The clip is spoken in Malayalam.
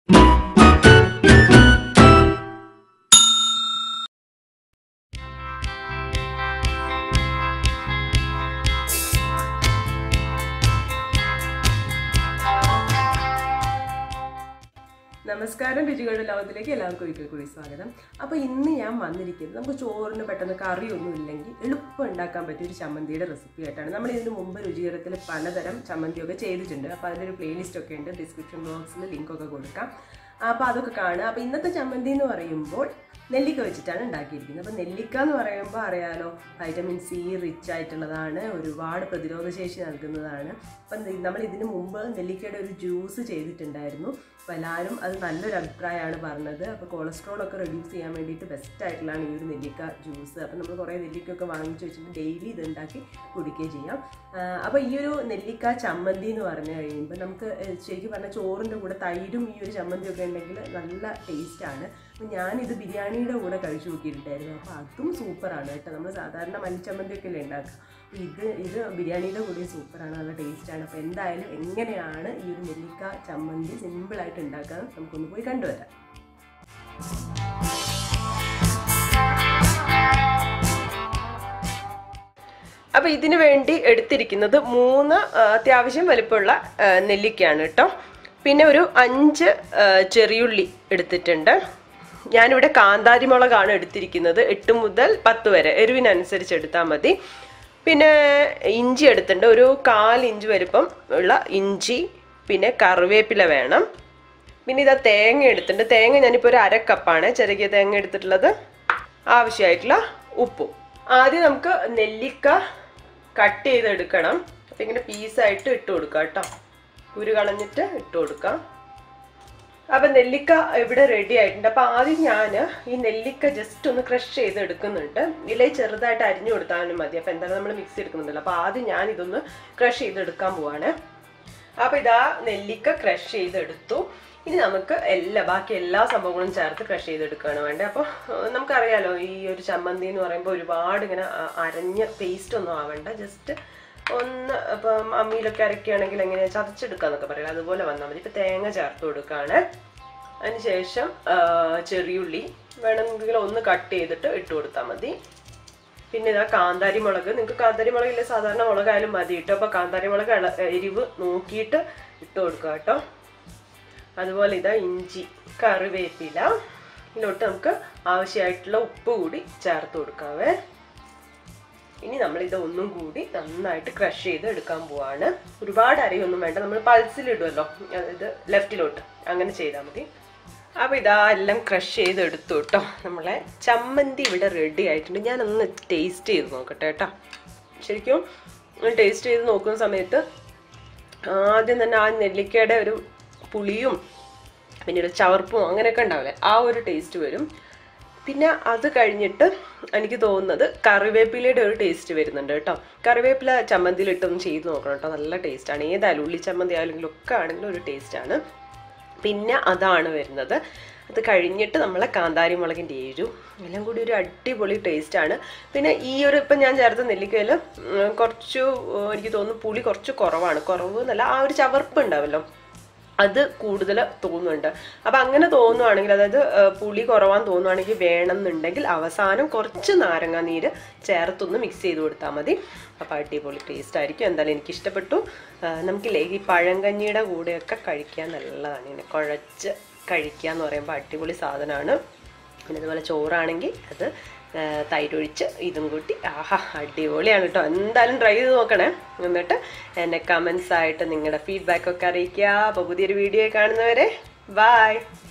നമസ്കാരം രുചികളുടെ ലോകത്തിലേക്ക് എല്ലാവർക്കും ഒരിക്കൽ കൂടി സ്വാഗതം അപ്പോൾ ഇന്ന് ഞാൻ വന്നിരിക്കുന്നത് നമുക്ക് ചോറിന് പെട്ടെന്ന് കറിയൊന്നും ഇല്ലെങ്കിൽ എളുപ്പം ഉണ്ടാക്കാൻ പറ്റിയ ഒരു ചമ്മന്തിയുടെ റെസിപ്പി ആയിട്ടാണ് നമ്മൾ ഇതിന് മുമ്പ് രുചികരത്തിൽ പലതരം ചമ്മന്തിയൊക്കെ ചെയ്തിട്ടുണ്ട് അപ്പോൾ അതിൻ്റെ ഒരു പ്ലേലിസ്റ്റ് ഒക്കെ ഉണ്ട് ഡിസ്ക്രിപ്ഷൻ ബോക്സിൽ ലിങ്കൊക്കെ കൊടുക്കാം അപ്പോൾ അതൊക്കെ കാണുക അപ്പോൾ ഇന്നത്തെ ചമ്മന്തി എന്ന് പറയുമ്പോൾ നെല്ലിക്ക വെച്ചിട്ടാണ് ഉണ്ടാക്കിയിരിക്കുന്നത് അപ്പോൾ നെല്ലിക്ക എന്ന് പറയുമ്പോൾ അറിയാലോ വൈറ്റമിൻ സി റിച്ച് ആയിട്ടുള്ളതാണ് ഒരുപാട് പ്രതിരോധശേഷി നൽകുന്നതാണ് അപ്പം നി- നമ്മൾ ഇതിന് മുമ്പ് നെല്ലിക്കയുടെ ഒരു ജ്യൂസ് ചെയ്തിട്ടുണ്ടായിരുന്നു അപ്പോൾ എല്ലാവരും അത് നല്ലൊരു അഭിപ്രായമാണ് പറഞ്ഞത് അപ്പോൾ കൊളസ്ട്രോൾ ഒക്കെ റെഡ്യൂസ് ചെയ്യാൻ വേണ്ടിയിട്ട് ബെസ്റ്റ് ആയിട്ടുള്ളതാണ് ഈ ഒരു നെല്ലിക്ക ജ്യൂസ് അപ്പോൾ നമ്മൾ കുറേ നെല്ലിക്കൊക്കെ വാങ്ങിച്ച് വെച്ചിട്ട് ഡെയിലി ഇത് ഉണ്ടാക്കി കുടിക്കുകയും ചെയ്യാം അപ്പോൾ ഈ ഒരു നെല്ലിക്ക ചമ്മന്തി എന്ന് പറഞ്ഞു കഴിയുമ്പോൾ നമുക്ക് ഏഹ്, ശരിക്കും പറഞ്ഞാൽ ചോറിൻ്റെ കൂടെ തൈരും ഈ ഒരു ചമ്മന്തിയൊക്കെ ഉണ്ടെങ്കിൽ നല്ല ടേസ്റ്റാണ് അപ്പോൾ ഞാനിത് ബിരിയാണിയുടെ കൂടെ കഴിച്ചു നോക്കിയിട്ടുണ്ടായിരുന്നു അപ്പോൾ അതും സൂപ്പറാണ് കേട്ടോ നമ്മൾ സാധാരണ മല്ലിച്ചമ്മന്തിയൊക്കെ അല്ലേ ഉണ്ടാക്കുക അപ്പോൾ ഇത് ഇത് ബിരിയാണിയുടെ കൂടെ സൂപ്പറാണ് നല്ല ടേസ്റ്റാണ് അപ്പോൾ എന്തായാലും എങ്ങനെയാണ് ഈ ഒരു നെല്ലിക്ക ചമ്മന്തി സിമ്പിളായിട്ട് ഉണ്ടാക്കാൻ നമുക്കൊന്ന് പോയി കണ്ടുവരാം അപ്പോൾ ഇതിനു വേണ്ടി എടുത്തിരിക്കുന്നത് മൂന്ന് ആ, അത്യാവശ്യം വലുപ്പമുള്ള ആ, നെല്ലിക്കയാണ് കേട്ടോ പിന്നെ ഒരു അഞ്ച് ആ, ചെറിയുള്ളി എടുത്തിട്ടുണ്ട് ഞാനിവിടെ കാന്താരി മുളകാണ് എടുത്തിരിക്കുന്നത് എട്ട് മുതൽ പത്ത് വരെ എരിവിനനുസരിച്ച് എടുത്താൽ മതി പിന്നെ ഇഞ്ചി എടുത്തിട്ടുണ്ട് ഒരു കാൽ ഇഞ്ച് വലുപ്പം ഉള്ള ഇഞ്ചി പിന്നെ കറിവേപ്പില വേണം പിന്നെ ഇതാ തേങ്ങ എടുത്തിട്ടുണ്ട് തേങ്ങ ഞാനിപ്പോൾ ഒരു അര കപ്പാണ് ചെറിയ തേങ്ങ എടുത്തിട്ടുള്ളത് ആവശ്യമായിട്ടുള്ള ഉപ്പും ആദ്യം നമുക്ക് നെല്ലിക്ക കട്ട് ചെയ്തെടുക്കണം അപ്പം ഇങ്ങനെ പീസായിട്ട് ഇട്ട് കൊടുക്കാം കേട്ടോ കുരു കളഞ്ഞിട്ട് ഇട്ട് കൊടുക്കാം അപ്പം നെല്ലിക്ക ഇവിടെ റെഡി ആയിട്ടുണ്ട് അപ്പം ആദ്യം ഞാൻ ഈ നെല്ലിക്ക ജസ്റ്റ് ഒന്ന് ക്രഷ് ചെയ്ത് എടുക്കുന്നുണ്ട് ഇല്ലേ ചെറുതായിട്ട് അരിഞ്ഞു കൊടുത്താലും മതി അപ്പം എന്തായാലും നമ്മൾ മിക്സി എടുക്കുന്നുണ്ടല്ലോ അപ്പം ആദ്യം ഞാൻ ഇതൊന്ന് ക്രഷ് ചെയ്തെടുക്കാൻ പോവാണ് അപ്പോൾ ഇതാ നെല്ലിക്ക ക്രഷ് ചെയ്തെടുത്തു ഇനി നമുക്ക് എല്ലാ ബാക്കി എല്ലാ സംഭവങ്ങളും ചേർത്ത് ക്രഷ് ചെയ്തെടുക്കുകയാണ് വേണ്ടത് അപ്പോൾ നമുക്കറിയാലോ ഈ ഒരു ചമ്മന്തി എന്ന് പറയുമ്പോൾ ഒരുപാട് ഇങ്ങനെ അ- അരഞ്ഞ പേസ്റ്റ് ഒന്നും ആവണ്ട ജസ്റ്റ് ഒന്ന് ഇപ്പം അമ്മിയിലൊക്കെ അരക്കുകയാണെങ്കിൽ എങ്ങനെയാ ചതച്ചെടുക്കാന്നൊക്കെ പറയാം അതുപോലെ വന്നാൽ മതി ഇപ്പം തേങ്ങ ചേർത്ത് കൊടുക്കുകയാണ് അതിനുശേഷം ആ, ചെറിയുള്ളി വേണമെങ്കിൽ ഒന്ന് കട്ട് ചെയ്തിട്ട് ഇട്ട് കൊടുത്താൽ മതി പിന്നെ ഇതാ കാന്താരി മുളക് നിങ്ങൾക്ക് കാന്താരി മുളക് ഇല്ല സാധാരണ മുളകായാലും മതി കേട്ടോ അപ്പോൾ കാന്താരി മുളക് ഇള- എരിവ് നോക്കിയിട്ട് ഇട്ട് കൊടുക്കുക കേട്ടോ അതുപോലെ ഇതാ ഇഞ്ചി കറിവേപ്പില ഇതിലോട്ട് നമുക്ക് ആവശ്യമായിട്ടുള്ള ഉപ്പ് കൂടി ചേർത്ത് കൊടുക്കാവേ ഇനി നമ്മൾ ഇത് ഒന്നും കൂടി നന്നായിട്ട് ക്രഷ് ചെയ്ത് എടുക്കാൻ പോവാണ് ഒരുപാട് അരയൊന്നും വേണ്ട നമ്മൾ പൾസിലിടുമല്ലോ അതായത് ലെഫ്റ്റിലോട്ട് അങ്ങനെ ചെയ്താൽ മതി അപ്പോൾ ഇതാ എല്ലാം ക്രഷ് ചെയ്ത് എടുത്തു കേട്ടോ നമ്മളെ ചമ്മന്തി ഇവിടെ റെഡി ആയിട്ടുണ്ട് ഞാനൊന്ന് ടേസ്റ്റ് ചെയ്ത് നോക്കട്ടെ കേട്ടോ ശരിക്കും ടേസ്റ്റ് ചെയ്ത് നോക്കുന്ന സമയത്ത് ആദ്യം തന്നെ ആ നെല്ലിക്കയുടെ ഒരു പുളിയും പിന്നെ ഒരു ചവർപ്പും അങ്ങനെയൊക്കെ ഉണ്ടാവില്ലേ ആ ഒരു ടേസ്റ്റ് വരും പിന്നെ അത് കഴിഞ്ഞിട്ട് എനിക്ക് തോന്നുന്നത് കറിവേപ്പിലയുടെ ഒരു ടേസ്റ്റ് വരുന്നുണ്ട് കേട്ടോ കറിവേപ്പില ചമ്മന്തിയിലിട്ടൊന്ന് ചെയ്ത് നോക്കണം കേട്ടോ നല്ല ടേസ്റ്റാണ് ഏതായാലും ഉള്ളി ചമ്മന്തി ആണെങ്കിലും ഒക്കെ ആണെങ്കിലും ഒരു ടേസ്റ്റാണ് പിന്നെ അതാണ് വരുന്നത് അത് കഴിഞ്ഞിട്ട് നമ്മളെ കാന്താരി മുളകിൻ്റെ എരു എല്ലാം കൂടി ഒരു അടിപൊളി ടേസ്റ്റാണ് പിന്നെ ഈ ഒരു ഇപ്പം ഞാൻ ചേർത്ത നെല്ലിക്കയിൽ കുറച്ചു ഉം, എനിക്ക് തോന്നുന്നു പുളി കുറച്ച് കുറവാണ് കുറവ് എന്നല്ല ആ ഒരു ചവർപ്പ് ഉണ്ടാവല്ലോ അത് കൂടുതൽ തോന്നുന്നുണ്ട് അപ്പം അങ്ങനെ തോന്നുവാണെങ്കിൽ അതായത് ആ, പുളി കുറവാന്ന് തോന്നുവാണെങ്കിൽ വേണമെന്നുണ്ടെങ്കിൽ അവസാനം കുറച്ച് നാരങ്ങാ നീര് ചേർത്തൊന്ന് മിക്സ് ചെയ്ത് കൊടുത്താൽ മതി അപ്പോൾ അടിപൊളി ടേസ്റ്റ് ആയിരിക്കും എന്തായാലും എനിക്ക് ഇഷ്ടപ്പെട്ടു ആ, നമുക്കില്ലേ ഈ പഴങ്കഞ്ഞിയുടെ കൂടെയൊക്കെ കഴിക്കാൻ നല്ലതാണ് ഇങ്ങനെ കുഴച്ച് കഴിക്കുക എന്ന് പറയുമ്പോൾ അടിപൊളി സാധനമാണ് പിന്നെ അതുപോലെ ചോറാണെങ്കിൽ അത് ആ, തൈരൊഴിച്ച് ഇതും കൂട്ടി ആഹാ അടിപൊളിയാണ് കേട്ടോ എന്തായാലും ട്രൈ ചെയ്ത് നോക്കണേ എന്നിട്ട് എന്നെ കമൻസ് ആയിട്ട് നിങ്ങളുടെ ഫീഡ്ബാക്ക് ഒക്കെ അറിയിക്കുക അപ്പോൾ പുതിയൊരു വീഡിയോ കാണുന്നവരെ ബായ്